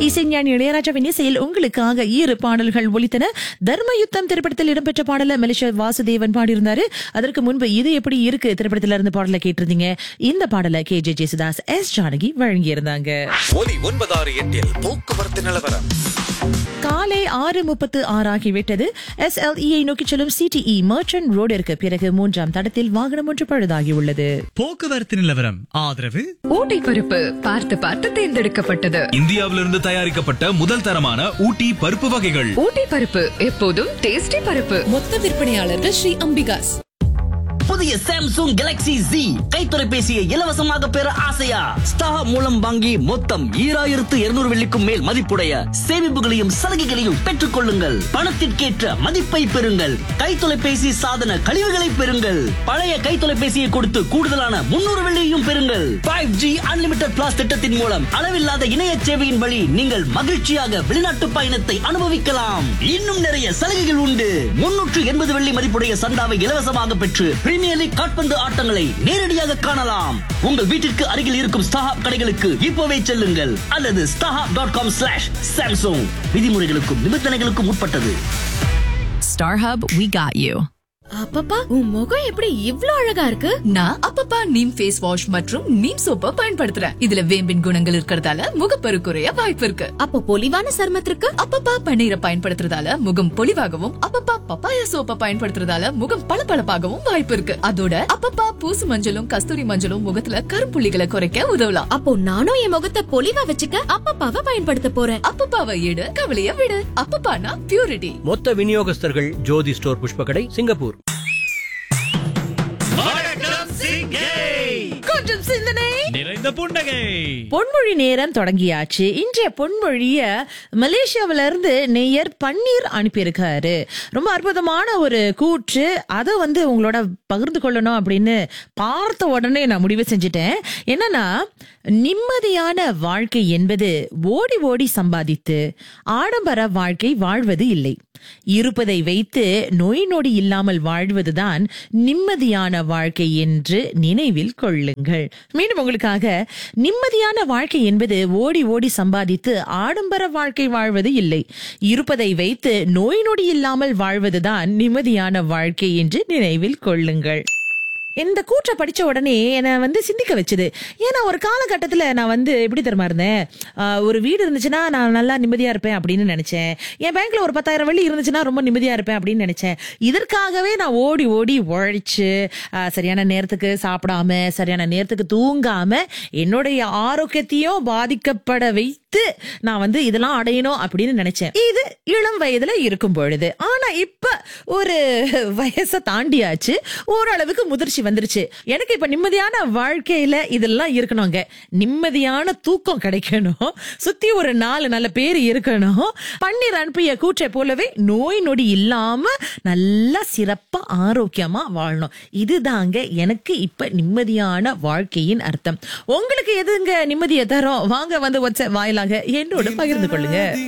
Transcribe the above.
இசைஞானி இளையராஜாவின் இசையில் உங்களுக்காக இரு பாடல்கள் ஒலித்தன தர்மயுத்தம் திரைப்படத்தில் இடம்பெற்ற பாடல மலேசியா வாசுதேவன் பாடியிருந்தாரு அதற்கு முன்பு இது எப்படி இருக்கு திரைப்படத்துல இருந்து பாடலை கேட்டிருந்தீங்க இந்த பாடலை K J Jesudas S Janaki வழங்கியிருந்தாங்க ஒலி ஒன்பதாறு எட்டில் போக்குவரத்து நிலவரம் காலை ஆறு முப்பத்து ஆறாகிவிட்டது எஸ்எல்இயை நோக்கி செல்லும் சிடிஇ மர்ச்சன்ட் ரோடிற்கு பிறகு மூன்றாம் தடத்தில் வாகனம் ஒன்று பழுதாகியுள்ளது போக்குவரத்து நிலவரம் ஆதரவு ஊட்டி பருப்பு பார்த்து பார்த்து தேர்ந்தெடுக்கப்பட்டது இந்தியாவிலிருந்து தயாரிக்கப்பட்ட முதல் தரமான ஊட்டி பருப்பு வகைகள் ஊட்டி பருப்பு எப்போதும் டேஸ்டி பருப்பு மொத்த விற்பனையாளர்கள் ஸ்ரீ அம்பிகாஸ் புதிய சாம்சங் கேலக்ஸி Z கை தொலைபேசியை இலவசமாக பெற ஆசையா ஸ்டார் மூலம் வாங்கி மொத்தம் ஈராயிரத்து இருநூறு வெள்ளிக்கும் மேல் மதிப்புடைய சேமிப்புகளையும் சலுகைகளையும் பெற்றுக் கொள்ளுங்கள் பணத்திற்கேற்ற மதிப்பை பெறுங்கள் கை தொலைபேசி சாதன கழிவுகளை பெறுங்கள் பழைய கை தொலைபேசியை கொடுத்து கூடுதலான முன்னூறு வெள்ளியையும் பெறுங்கள் ஃபைவ் ஜி அன்லிமிடெட் பிளாஸ் திட்டத்தின் மூலம் அளவில்லாத இணைய சேவையின் வழி நீங்கள் மகிழ்ச்சியாக வெளிநாட்டு பயணத்தை அனுபவிக்கலாம் இன்னும் நிறைய சலுகைகள் உண்டு முன்னூற்று எண்பது வெள்ளி மதிப்புடைய சந்தாவை இலவசமாக பெற்று பிரீமியர் லீக் காட்பந்து ஆட்டங்களை நேரடியாக காணலாம் உங்கள் வீட்டிற்கு அருகில் இருக்கும் ஸ்டாஹாப் கடைகளுக்கு இப்போவே செல்லுங்கள் அல்லது StarHub dot com slash Samsung விதிமுறைகளுக்கும் நிபந்தனைகளுக்கும் உட்பட்டது Star Hub, we got you. அப்பப்பா உன் முகம் எப்படி இவ்ளோ அழகா இருக்கு நான் அப்பப்பா நீம் ஃபேஸ் வாஷ் மற்றும் நீம் சோப்பை பயன்படுத்துறேன் இதுல வேம்பின் குணங்கள் இருக்கறதால முகப்பரு குறைய வாய்ப்பு இருக்கு அப்போ பொலிவான சருமத்திற்கு அப்பப்பா பன்னீரை பயன்படுத்துறதால முகம் பொலிவாகவும் அப்பப்பா பப்பாயா சோப்பை பயன்படுத்துறதால முகம் பளபளப்பாகவும் வாய்ப்பு இருக்கு அதோட அப்பப்பா பூசு மஞ்சளும் கஸ்தூரி மஞ்சளும் முகத்துல கருப்புள்ளிகளை குறைக்க உதவலாம் அப்போ நானும் என் முகத்தை பொலிவா வச்சுக்க அப்பப்பாவை பயன்படுத்த போறேன் அப்பப்பாவை எடு கவலைய விடு அப்பப்பானா பியூரிட்டி மொத்த விநியோகஸ்தர்கள் ஜோதி ஸ்டோர் புஷ்பகடை சிங்கப்பூர் கொஞ்சம் சிந்தனை நிறைந்த புன்னகை பொன்மொழி நேரம் தொடங்கியாச்சு இன்றைய பொன்மொழிய மலேசியாவில இருந்து நேயர் பன்னீர் அனுப்பியிருக்காரு ரொம்ப அற்புதமான ஒரு கூற்று அதை வந்து உங்களோட பகிர்ந்து கொள்ளணும் அப்படின்னு பார்த்த உடனே நான் முடிவு செஞ்சுட்டேன் என்னன்னா நிம்மதியான வாழ்க்கை என்பது ஓடி ஓடி சம்பாதித்து ஆடம்பர வாழ்க்கை வாழ்வது இல்லை இருப்பதை வைத்து நோய் நொடி இல்லாமல் வாழ்வதுதான் நிம்மதியான வாழ்க்கை என்று நினைவில் கொள்ளுங்கள் மீண்டும் உங்களுக்காக நிம்மதியான வாழ்க்கை என்பது ஓடி ஓடி சம்பாதித்து ஆடம்பர வாழ்க்கை வாழ்வது இல்லை இருப்பதை வைத்து நோய் நொடி இல்லாமல் வாழ்வதுதான் நிம்மதியான வாழ்க்கை என்று நினைவில் கொள்ளுங்கள் இந்த கூற்றை படிச்ச உடனே என்னை வந்து சிந்திக்க வச்சுது ஏன்னா ஒரு காலகட்டத்தில் நான் வந்து எப்படி தெரியுமா இருந்தேன் ஆஹ் ஒரு வீடு இருந்துச்சுன்னா நான் நல்லா நிம்மதியா இருப்பேன் அப்படின்னு நினைச்சேன் என் பேங்க்ல ஒரு பத்தாயிரம் வெள்ளி இருந்துச்சுன்னா ரொம்ப நிம்மதியா இருப்பேன் அப்படின்னு நினைச்சேன் இதற்காகவே நான் ஓடி ஓடி உழைச்சு ஆஹ் சரியான நேரத்துக்கு சாப்பிடாம சரியான நேரத்துக்கு தூங்காம என்னுடைய ஆரோக்கியத்தையும் பாதிக்கப்பட வைத்து நான் வந்து இதெல்லாம் அடையணும் அப்படின்னு நினைச்சேன் இது இளம் வயதுல இருக்கும் பொழுது ஆனா இப்ப ஒரு வயசை தாண்டியாச்சு ஓரளவுக்கு முதிர்ச்சி வந்துருச்சு எனக்கு இப்ப நிம்மதியான வாழ்க்கையில இதெல்லாம் இருக்கணுங்க நிம்மதியான தூக்கம் கிடைக்கணும் சுத்தி ஒரு நாலு நல்ல பேர் இருக்கணும் பன்னீர் அனுப்பிய கூற்றை போலவே நோய் நொடி இல்லாம நல்லா சிறப்பா ஆரோக்கியமா வாழணும் இதுதாங்க எனக்கு இப்ப நிம்மதியான வாழ்க்கையின் அர்த்தம் உங்களுக்கு எதுங்க நிம்மதியை தரும் வாங்க வந்து வாட்ஸ்அப் வாயிலாக என்னோட பகிர்ந்து கொள்ளுங்க